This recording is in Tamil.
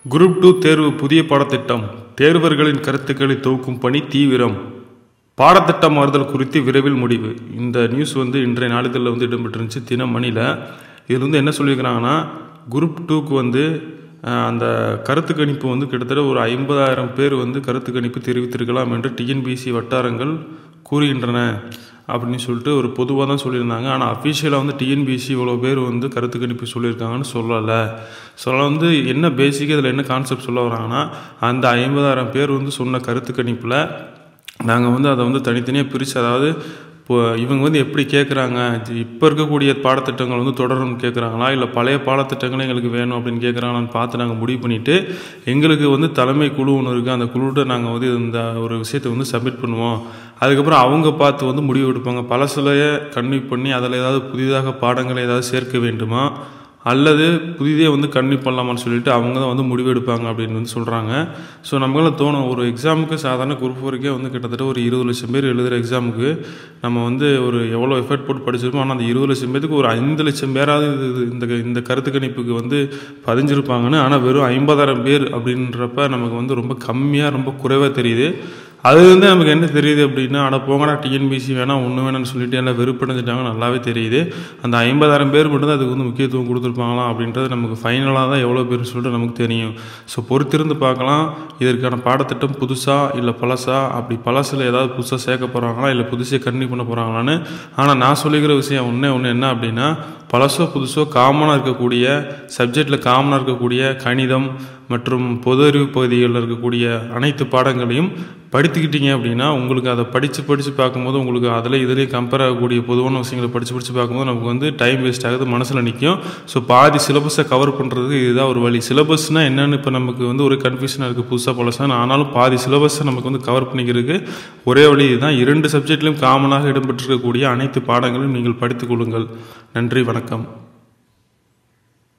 குரூப் டூ தேர்வு புதிய பாடத்திட்டம் தேர்வர்களின் கருத்துக்களை தொகுக்கும் பணி தீவிரம் பாடத்திட்ட மாறுதல் குறித்து விரைவில் முடிவு இந்த நியூஸ் வந்து இன்றைய நாளிதழில் வந்து இடம்பெற்றிருந்துச்சு தினமணியில் இதில் வந்து என்ன சொல்லியிருக்கிறாங்கன்னா குரூப் டூக்கு வந்து அஹ், அந்த கருத்து கணிப்பு வந்து கிட்டத்தட்ட ஒரு ஐம்பதாயிரம் பேர் வந்து கருத்து கணிப்பு தெரிவித்திருக்கலாம் என்று டிஎன்பிசி வட்டாரங்கள் கூறுகின்றன அப்படின்னு சொல்லிட்டு ஒரு பொதுவாக தான் சொல்லியிருந்தாங்க ஆனால் அஃபிஷியலாக வந்து டிஎன்பிசி இவ்வளோ பேர் வந்து கருத்து கணிப்பு சொல்லியிருக்காங்கன்னு சொல்லலை சொல்ல வந்து என்ன பேசிக்காக இதில் என்ன கான்செப்ட் சொல்ல வராங்கன்னா அந்த ஐம்பதாயிரம் பேர் வந்து சொன்ன கருத்து கணிப்பில் நாங்கள் வந்து அதை வந்து தனித்தனியாக பிரித்து அதாவது இப்போ இவங்க வந்து எப்படி கேட்குறாங்க இப்போ இருக்கக்கூடிய பாடத்திட்டங்கள் வந்து தொடரணும்னு கேட்குறாங்களா இல்லை பழைய பாடத்திட்டங்களே எங்களுக்கு வேணும் அப்படின்னு கேட்குறாங்களான்னு பார்த்து நாங்கள் முடிவு பண்ணிவிட்டு எங்களுக்கு வந்து தலைமை குழு ஒன்று இருக்குது அந்த குழுவிட்ட நாங்கள் வந்து இந்த ஒரு விஷயத்தை வந்து சப்மிட் பண்ணுவோம் அதுக்கப்புறம் அவங்க பார்த்து வந்து முடிவு எடுப்பாங்க பழசுலையே கன்வி பண்ணி அதில் ஏதாவது புதிதாக பாடங்களை ஏதாவது சேர்க்க வேண்டுமா அல்லது புதிதே வந்து கன்வி பண்ணலாமான்னு சொல்லிட்டு அவங்க தான் வந்து முடிவு எடுப்பாங்க அப்படின்னு வந்து சொல்கிறாங்க ஸோ நமக்கெல்லாம் தோணும் ஒரு எக்ஸாமுக்கு சாதாரண குரூப் ஃபோருக்கே வந்து கிட்டத்தட்ட ஒரு இருபது லட்சம் பேர் எழுதுகிற எக்ஸாமுக்கு நம்ம வந்து ஒரு எவ்வளோ எஃபர்ட் போட்டு படிச்சிருப்போம் ஆனால் அந்த இருபது லட்சம் பேருக்கு ஒரு ஐந்து லட்சம் பேராவது இது இது- இந்த இந்த கருத்து கணிப்புக்கு வந்து பதிஞ்சிருப்பாங்கன்னு ஆனால் வெறும் ஐம்பதாயிரம் பேர் அப்படின்றப்ப நமக்கு வந்து ரொம்ப கம்மியாக ரொம்ப குறைவாக தெரியுது அது வந்து நமக்கு என்ன தெரியுது அப்படின்னா அட போங்கடா டிஎன்பிசி வேணாம் ஒன்று வேணாம்னு சொல்லிட்டு எல்லாம் வெறுப்படைஞ்சிட்டாங்க நல்லாவே தெரியுது அந்த ஐம்பதாயிரம் பேர் மட்டும் தான் அதுக்கு வந்து முக்கியத்துவம் கொடுத்துருப்பாங்களாம் அப்படின்றது நமக்கு ஃபைனலாக தான் எவ்வளோ பேர்னு சொல்லிட்டு நமக்கு தெரியும் ஸோ பொறுத்திருந்து பார்க்கலாம் இதற்கான பாடத்திட்டம் புதுசா இல்லை பழசா அப்படி பழசில் ஏதாவது புதுசாக சேர்க்க போகிறாங்களா இல்லை புதுசாக கன்னியூ பண்ண போகிறாங்களான்னு ஆனால் நான் சொல்லிக்கிற விஷயம் ஒன்றே ஒன்று என்ன அப்படின்னா பழசோ புதுசோ காமனாக இருக்கக்கூடிய சப்ஜெக்டில் காமனாக இருக்கக்கூடிய கணிதம் மற்றும் பொது அறிவு பகுதிகளில் இருக்கக்கூடிய அனைத்து பாடங்களையும் படித்துக்கிட்டீங்க அப்படின்னா உங்களுக்கு அதை படித்து படித்து பார்க்கும்போது உங்களுக்கு அதில் இதுலேயும் கம்பேர் ஆகக்கூடிய பொதுவான விஷயங்களை படித்து படித்து பார்க்கும்போது நமக்கு வந்து டைம் வேஸ்ட் ஆகுது மனசில் நிற்கும் ஸோ பாதி சிலபஸை கவர் பண்ணுறதுக்கு இதுதான் ஒரு வழி சிலபஸ்னால் என்னென்னு இப்போ நமக்கு வந்து ஒரு கன்ஃபியூஷனாக இருக்குது புதுசாக பழசாக ஆனாலும் பாதி சிலபஸை நமக்கு வந்து கவர் பண்ணிக்கிறதுக்கு ஒரே வழி இதுதான் இரண்டு சப்ஜெக்ட்லையும் காமனாக இடம்பெற்றிருக்கக்கூடிய அனைத்து பாடங்களையும் நீங்கள் படித்துக் கொள்ளுங்கள் நன்றி வணக்கம்